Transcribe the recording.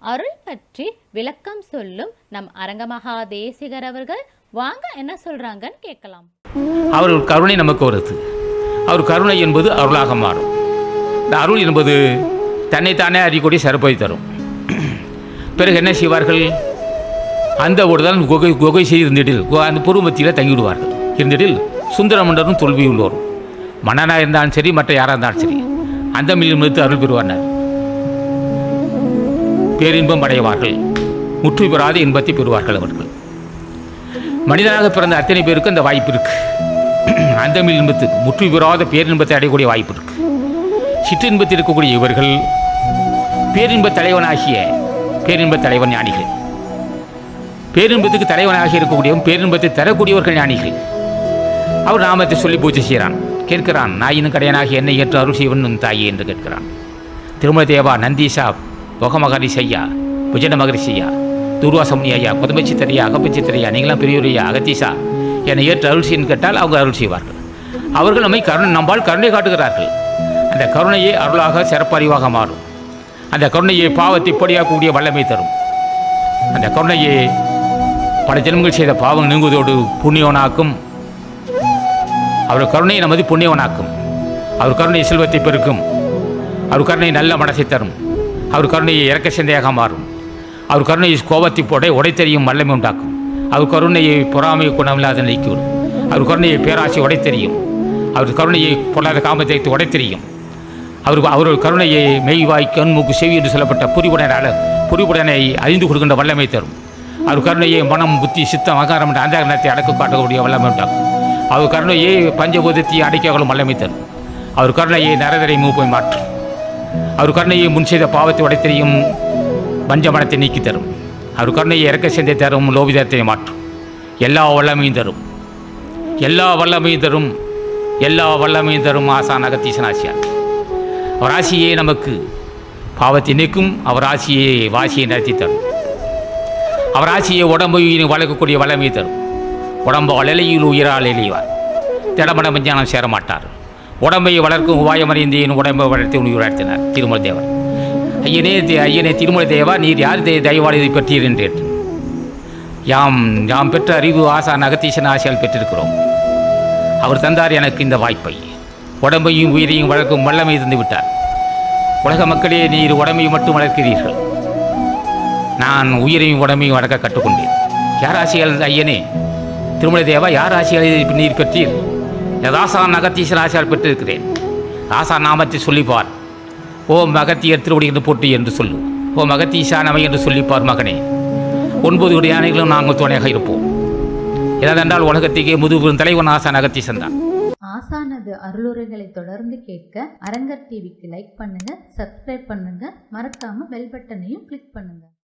அருள் பற்றி விளக்கம் சொல்லும் நம் அரங்கமகா தேசிகர் அவர்கள் வாங்க என்ன சொல்றாங்கன்னு கேட்கலாம் அவர் கருணை நமக்கு வருது அவர் கருணை என்பது அருளாக மாறும் இந்த அருள் என்பது தன்னைத்தானே அறியக்கூடிய சிறப்பை தரும் பிறகு என்ன செய்வார்கள் அந்த ஒருதான் குகை குகை செய்து இருந்திடில் கு- அந்த பூர்வமத்தியில் தங்கிவிடுவார்கள் இருந்திடில் சுந்தரமண்டரும் தோல்வி உள்ளோரும் மன்னனாக இருந்தாலும் சரி மற்ற யாராக இருந்தாலும் சரி அந்த மீது நிறுத்து அருள் பெறுவார்கள் பேரின்பம் அடைவார்கள் முற்று பெறாத இன்பத்தை பெறுவார்கள் அவர்கள் மனிதனாக பிறந்த அத்தனை பேருக்கு அந்த வாய்ப்பு இருக்கு அந்த இன்பத்துக்கு முற்று பெறாத பேரின்பத்தை அடையக்கூடிய வாய்ப்பு இருக்கு சிற்றின்பத்தில் இருக்கக்கூடிய இவர்கள் பேரின்ப தலைவனாகிய பேரின்ப தலைவன் ஞானிகள் பேரின்பத்துக்கு தலைவனாக இருக்கக்கூடியவன் பேரின்பத்தை தரக்கூடியவர்கள் ஞானிகள் அவர் நாமத்தை சொல்லி பூஜை செய்கிறான் கேட்கிறான் நாயினும் கடையனாகி என்னை ஏற்று அருள் செய்வன் உன் தாயே என்று கேட்கிறான் திருமல தேவா நந்தீஷா பொகமகரி செய்யா விஜய மகரிஷியா துர்வாசமுனி ஐயா புதமச்சி தரையா அகப்பச்சி தரையா நீங்களாம் பெரியவரையா அகத்தீசா என்னை ஏற்று அருள் செய்யன்னு கேட்டால் அவங்க அருள் செய்வார்கள் அவர்கள் நம்மை கருணை நம்பால் கருணை காட்டுகிறார்கள் அந்த கருணையே அருளாக சிறப்பறிவாக மாறும் அந்த கருணையை பாவத்தை பொடியாக்கக்கூடிய வல்லமை தரும் அந்த கருணையை பல ஜென்மங்கள் செய்த பாவம் நீங்குவதோடு புண்ணியவனாக்கும் அவர் கருணை நமது புண்ணியவனாக்கும் அவர் கருணை செல்வத்தை பெருக்கும் அவர் கருணை நல்ல மனசை தரும் அவர் கருணையை இறக்க சிந்தையாக மாறும் அவர் கருணையை கோபத்தை போட உடைத்தெறியும் வல்லமை உண்டாக்கும் அவர் கருணையை பொறாமை குணமில்லாத நீக்கிவிடும் அவர் கருணையை பேராசை உடைத்தெறியும் அவர் கருணையை பொல்லாத காமத்தை உடைத்தெறியும் அவர் அவர் கருணையை மெய்வாய் கண் மூக்கு செவி என்று சொல்லப்பட்ட புரிவுடனால புரிவுடனை அறிந்து கொடுக்கின்ற வல்லமை தரும் அவர் கருணையை மனம் புத்தி சித்தம் அகாரம் என்ற அந்த எண்ணத்தை அடக்க காட்டக்கூடிய வல்லமை உண்டாக்கும் அவர் கருணையை பஞ்சபூதத்தை அடைக்ககளும் வல்லமை தரும் அவர் கருணையை நரதரை மூப்பை மாற்றும் அவர் கருணையை முன் செய்த பாவத்தை உடைத்தெறியும் பஞ்சமனத்தை நீக்கி தரும் அவர் கருணையை இறக்க சிந்தை தரும் லோபிதத்தை மாற்றும் எல்லா வல்லமையும் தரும் எல்லா வல்லமையும் தரும் எல்லா வல்லமையும் தரும் ஆசான் அகத்தீசன் ஆசியார் அவர் ஆசியே நமக்கு பாவத்தை நீக்கும் அவர் ஆசியை வாசியை நடத்தி தரும் அவர் ஆசியை உடம்பையும் வளர்க்கக்கூடிய வல்லமை தரும் உடம்பு அலையில் உயிரால் எளிவார் திடமட விஞ்ஞானம் சேர மாட்டார் உடம்பை வளர்க்கும் உபாயமறிந்தேன் உடம்பை வளர்த்து உயிராழ்த்தினார் திருமல தேவர் ஐயனே தே- ஐயனே திருமல தேவா நீர் யார் தே தயவால் இதை பெற்றீர் என்றேன் யாம் யாம் பெற்ற அறிவு ஆசான் அகத்தீசன் ஆசையால் பெற்றிருக்கிறோம் அவர் தந்தார் எனக்கு இந்த வாய்ப்பை உடம்பையும் உயிரையும் வளர்க்கும் வல்லமை தந்து விட்டார் உலக மக்களே நீர் உடம்பையும் மட்டும் வளர்க்கிறீர்கள் நான் உயிரையும் உடம்பையும் வளர்க்க கற்றுக்கொண்டேன் யார் ஆசையால் ஐயனே திருமலை தேவா யார் ஆசையால் இதை நீர் பெற்றீர் யதாசான் அகத்தீசன் ஆசையால் பெற்றிருக்கிறேன் ஆசா நாமத்தை சொல்லிப்பார் ஓம் அகத்தியர் திருவடி என்று போட்டு என்று சொல்லு ஓம் அகத்தீசா நமை என்று சொல்லிப்பார் மகனே ஒன்பது கோடி யானைகளும் நாங்கள் துணையாக இருப்போம் ஏனென்றால் உலகத்துக்கே முதுபெரும் தலைவன் ஆசான் அகத்தீசன் தான் ஆசானது அருளுரைகளை தொடர்ந்து கேட்க அரங்கர் டிவிக்கு லைக் பண்ணுங்க சப்ஸ்கிரைப் பண்ணுங்க மறக்காம பெல் பட்டனையும் கிளிக் பண்ணுங்க